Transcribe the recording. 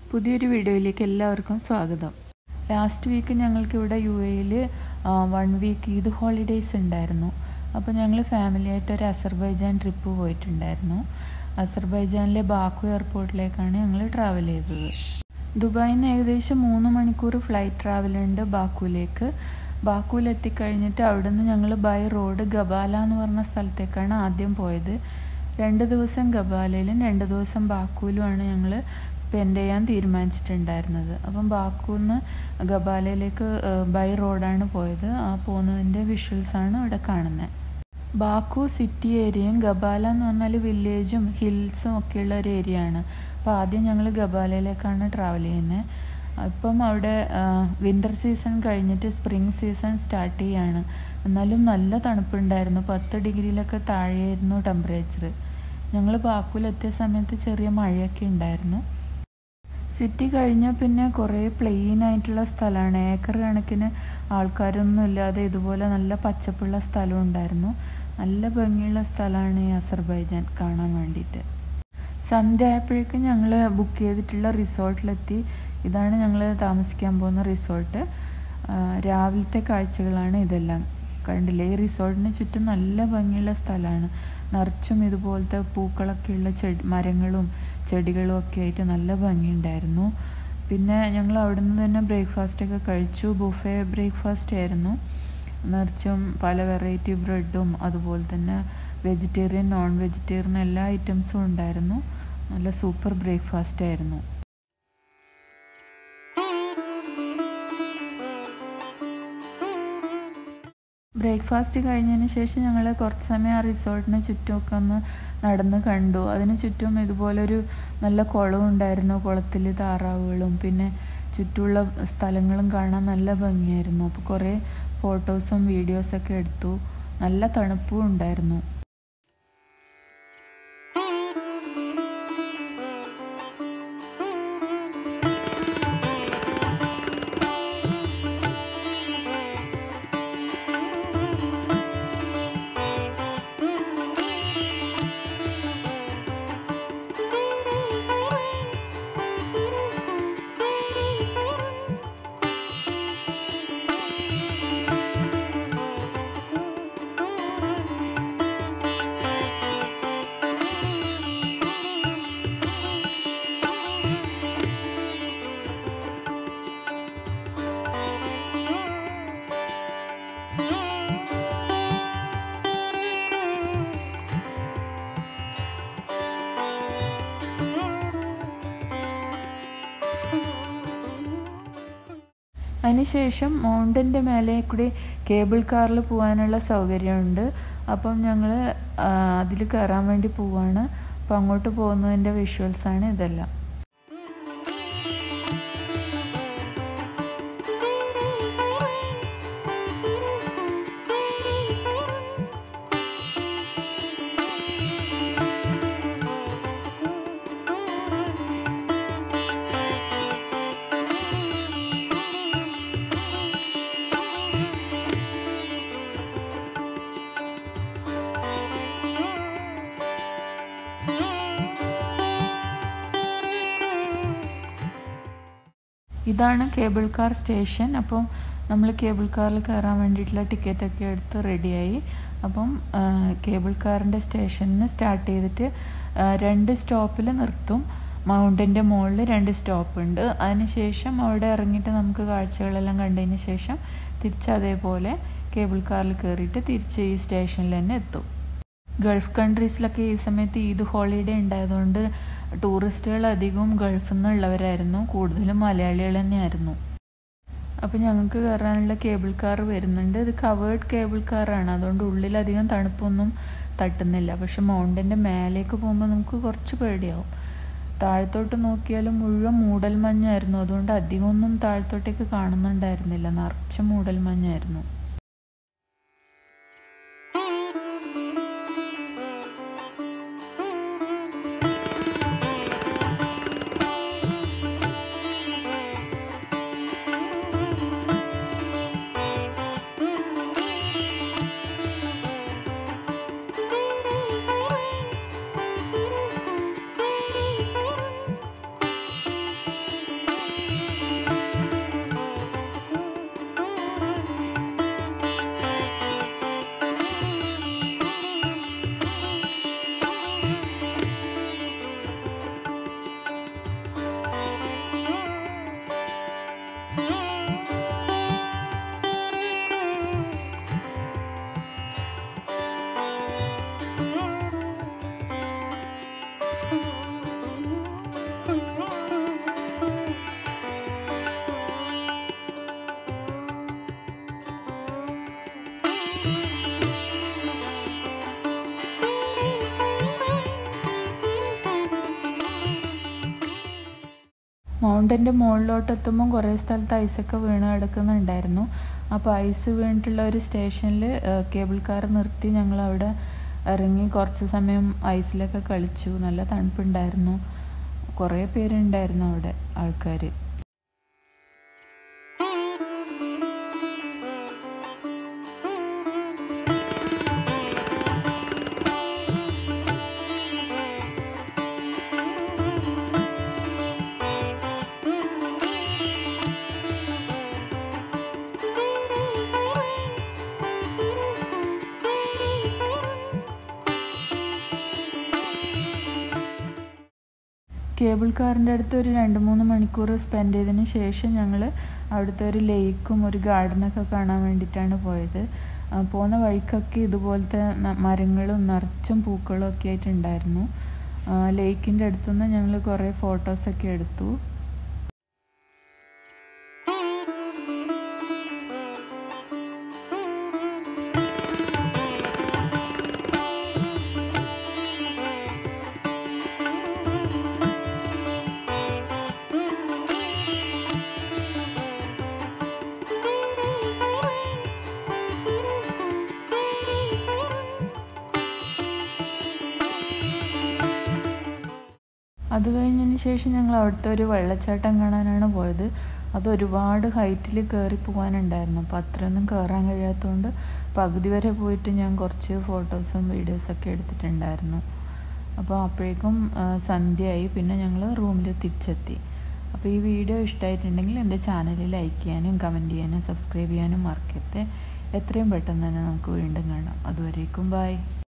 പുതിയൊരു വീഡിയോയിലേക്ക് എല്ലാവർക്കും സ്വാഗതം ലാസ്റ്റ് വീക്ക് ഞങ്ങൾക്കിവിടെ യു എയിൽ വൺ വീക്ക് ഈദ് ഹോളിഡേയ്സ് ഉണ്ടായിരുന്നു അപ്പോൾ ഞങ്ങൾ ഫാമിലിയായിട്ട് ഒരു അസർബൈജാൻ ട്രിപ്പ് പോയിട്ടുണ്ടായിരുന്നു അസർബൈജാനിലെ ബാക്കു എയർപോർട്ടിലേക്കാണ് ഞങ്ങൾ ട്രാവൽ ചെയ്തത് ദുബായിൽ നിന്ന് ഏകദേശം മൂന്ന് മണിക്കൂർ ഫ്ലൈറ്റ് ട്രാവലുണ്ട് ബാക്കുവിലേക്ക് ബാക്കുവിൽ എത്തിക്കഴിഞ്ഞിട്ട് അവിടുന്ന് ഞങ്ങൾ ബൈ റോഡ് ഗബാല എന്ന് പറഞ്ഞ സ്ഥലത്തേക്കാണ് ആദ്യം പോയത് രണ്ട് ദിവസം ഗബാലയിലും രണ്ട് ദിവസം ബാക്കുവിലുമാണ് ഞങ്ങൾ സ്പെൻഡ് ചെയ്യാൻ തീരുമാനിച്ചിട്ടുണ്ടായിരുന്നത് അപ്പം ബാക്കുന്ന് ഗബാലയിലേക്ക് ബൈ റോഡാണ് പോയത് ആ പോകുന്നതിൻ്റെ വിഷ്വൽസാണ് ഇവിടെ കാണുന്നത് ബാക്കു സിറ്റി ഏരിയയും ഗബാല എന്ന് പറഞ്ഞാൽ വില്ലേജും ഹിൽസും ഒക്കെയുള്ള ഒരു ഏരിയ ആണ് അപ്പോൾ ആദ്യം ഞങ്ങൾ ഗബാലയിലേക്കാണ് ട്രാവൽ ചെയ്യുന്നത് ഇപ്പം അവിടെ വിൻ്റർ സീസൺ കഴിഞ്ഞിട്ട് സ്പ്രിങ് സീസൺ സ്റ്റാർട്ട് ചെയ്യാണ് എന്നാലും നല്ല തണുപ്പുണ്ടായിരുന്നു പത്ത് ഡിഗ്രിയിലൊക്കെ താഴെയായിരുന്നു ടെമ്പറേച്ചർ ഞങ്ങൾ ബാക്കുവിലെത്തിയ സമയത്ത് ചെറിയ മഴയൊക്കെ ഉണ്ടായിരുന്നു സിറ്റി കഴിഞ്ഞാൽ പിന്നെ കുറേ പ്ലെയിൻ ആയിട്ടുള്ള സ്ഥലമാണ് ഏക്കർ കണക്കിന് ആൾക്കാരൊന്നും ഇല്ലാതെ ഇതുപോലെ നല്ല പച്ചപ്പുള്ള സ്ഥലം ഉണ്ടായിരുന്നു നല്ല ഭംഗിയുള്ള സ്ഥലമാണ് ഈ അസർബൈജാൻ കാണാൻ വേണ്ടിയിട്ട് സന്ധ്യ ആയപ്പോഴേക്കും ഞങ്ങൾ ബുക്ക് ചെയ്തിട്ടുള്ള റിസോർട്ടിലെത്തി ഇതാണ് ഞങ്ങൾ താമസിക്കാൻ പോകുന്ന റിസോർട്ട് രാവിലത്തെ കാഴ്ചകളാണ് ഇതെല്ലാം കണ്ടില്ലേ ഈ റിസോർട്ടിന് ചുറ്റും നല്ല ഭംഗിയുള്ള സ്ഥലമാണ് നിറച്ചും ഇതുപോലത്തെ പൂക്കളൊക്കെയുള്ള ചെടി മരങ്ങളും ചെടികളും ഒക്കെ ആയിട്ട് നല്ല ഭംഗിയുണ്ടായിരുന്നു പിന്നെ ഞങ്ങൾ അവിടെ നിന്ന് തന്നെ ബ്രേക്ക്ഫാസ്റ്റ് ഒക്കെ കഴിച്ചു ബുഫേ ബ്രേക്ക്ഫാസ്റ്റ് ആയിരുന്നു നിറച്ചും പല വെറൈറ്റി ബ്രെഡും അതുപോലെ തന്നെ വെജിറ്റേറിയൻ നോൺ വെജിറ്റേറിയൻ എല്ലാ ഐറ്റംസും ഉണ്ടായിരുന്നു നല്ല സൂപ്പർ ബ്രേക്ക്ഫാസ്റ്റ് ആയിരുന്നു ബ്രേക്ക്ഫാസ്റ്റ് കഴിഞ്ഞതിന് ശേഷം ഞങ്ങൾ കുറച്ച് സമയം ആ റിസോർട്ടിന് ചുറ്റുമൊക്കെ ഒന്ന് നടന്ന് കണ്ടു അതിന് ചുറ്റും ഇതുപോലൊരു നല്ല കുളവും ഉണ്ടായിരുന്നു കുളത്തിൽ താറാവുകളും പിന്നെ ചുറ്റുമുള്ള സ്ഥലങ്ങളും കാണാൻ നല്ല ഭംഗിയായിരുന്നു അപ്പോൾ കുറേ ഫോട്ടോസും വീഡിയോസൊക്കെ എടുത്തു നല്ല തണുപ്പും ഉണ്ടായിരുന്നു അതിനുശേഷം മൗണ്ടൻ്റെ മേലെ കൂടി കേബിൾ കാറിൽ പോകാനുള്ള സൗകര്യമുണ്ട് അപ്പം ഞങ്ങൾ അതിൽ കയറാൻ വേണ്ടി പോവാണ് അപ്പോൾ അങ്ങോട്ട് പോകുന്നതിൻ്റെ വിഷ്വൽസാണ് ഇതെല്ലാം ഇതാണ് കേബിൾ കാർ സ്റ്റേഷൻ അപ്പം നമ്മൾ കേബിൾ കാറിൽ കയറാൻ വേണ്ടിയിട്ടുള്ള ടിക്കറ്റൊക്കെ എടുത്ത് റെഡിയായി അപ്പം കേബിൾ കാറിൻ്റെ സ്റ്റേഷനിൽ സ്റ്റാർട്ട് ചെയ്തിട്ട് രണ്ട് സ്റ്റോപ്പിൽ നിർത്തും മൗണ്ടൻ്റെ മുകളിൽ രണ്ട് സ്റ്റോപ്പ് ഉണ്ട് അതിനുശേഷം അവിടെ ഇറങ്ങിയിട്ട് നമുക്ക് കാഴ്ചകളെല്ലാം കണ്ടതിന് ശേഷം തിരിച്ച് അതേപോലെ കേബിൾ കാറിൽ കയറിയിട്ട് തിരിച്ച് ഈ സ്റ്റേഷനിൽ തന്നെ എത്തും ഗൾഫ് കൺട്രീസിലൊക്കെ ഈ സമയത്ത് ഈദ് ഹോളിഡേ ഉണ്ടായതുകൊണ്ട് ടൂറിസ്റ്റുകൾ അധികവും ഗൾഫിൽ നിന്നുള്ളവരായിരുന്നു കൂടുതലും മലയാളികൾ തന്നെയായിരുന്നു അപ്പോൾ ഞങ്ങൾക്ക് കയറാനുള്ള കേബിൾ കാർ വരുന്നുണ്ട് ഇത് കവേർഡ് കേബിൾ കാറാണ് അതുകൊണ്ട് ഉള്ളിലധികം തണുപ്പൊന്നും തട്ടുന്നില്ല പക്ഷെ മൗണ്ടൻ്റെ മേലേക്ക് പോകുമ്പോൾ നമുക്ക് കുറച്ച് പേടിയാവും താഴത്തോട്ട് നോക്കിയാലും മുഴുവൻ മൂടൽ മഞ്ഞായിരുന്നു അതുകൊണ്ട് അധികമൊന്നും താഴത്തോട്ടേക്ക് കാണുന്നുണ്ടായിരുന്നില്ല നിറച്ച് മൂടൽ മഞ്ഞായിരുന്നു മൗണ്ടൻ്റെ മുകളിലോട്ട് എത്തുമ്പം കുറേ സ്ഥലത്ത് ഐസൊക്കെ വീണ് കിടക്കുന്നുണ്ടായിരുന്നു അപ്പോൾ ഐസ് വീണിട്ടുള്ള ഒരു സ്റ്റേഷനിൽ കേബിൾ കാർ നിർത്തി ഞങ്ങൾ അവിടെ ഇറങ്ങി കുറച്ച് സമയം ഐസിലൊക്കെ കളിച്ചു നല്ല തണുപ്പുണ്ടായിരുന്നു കുറേ പേരുണ്ടായിരുന്നു അവിടെ ആൾക്കാർ കേബിൾ കാറിൻ്റെ അടുത്ത് ഒരു രണ്ട് മൂന്ന് മണിക്കൂർ സ്പെൻഡ് ചെയ്തതിന് ശേഷം ഞങ്ങൾ അവിടുത്തെ ഒരു ലേക്കും ഒരു ഗാർഡനൊക്കെ കാണാൻ വേണ്ടിയിട്ടാണ് പോയത് പോകുന്ന വഴിക്കൊക്കെ ഇതുപോലത്തെ മരങ്ങളും നിറച്ചും പൂക്കളും ഒക്കെ ആയിട്ടുണ്ടായിരുന്നു ലേക്കിൻ്റെ അടുത്തുനിന്ന് ഞങ്ങൾ കുറേ ഫോട്ടോസൊക്കെ എടുത്തു അത് കഴിഞ്ഞതിന് ശേഷം ഞങ്ങൾ അവിടുത്തെ ഒരു വെള്ളച്ചാട്ടം കാണാനാണ് പോയത് അത് ഒരുപാട് ഹൈറ്റിൽ കയറി പോകാനുണ്ടായിരുന്നു അപ്പോൾ അത്രയൊന്നും കയറാൻ കഴിയാത്തതുകൊണ്ട് പകുതി വരെ പോയിട്ട് ഞാൻ കുറച്ച് ഫോട്ടോസും വീഡിയോസൊക്കെ എടുത്തിട്ടുണ്ടായിരുന്നു അപ്പോൾ അപ്പോഴേക്കും സന്ധ്യയായി പിന്നെ ഞങ്ങൾ റൂമിൽ തിരിച്ചെത്തി അപ്പോൾ ഈ വീഡിയോ ഇഷ്ടമായിട്ടുണ്ടെങ്കിൽ എൻ്റെ ചാനൽ ലൈക്ക് ചെയ്യാനും കമൻറ്റ് ചെയ്യാനും സബ്സ്ക്രൈബ് ചെയ്യാനും മറക്കരുത് എത്രയും പെട്ടെന്ന് തന്നെ നമുക്ക് വീണ്ടും കാണാം അതുവരേക്കും ബായ്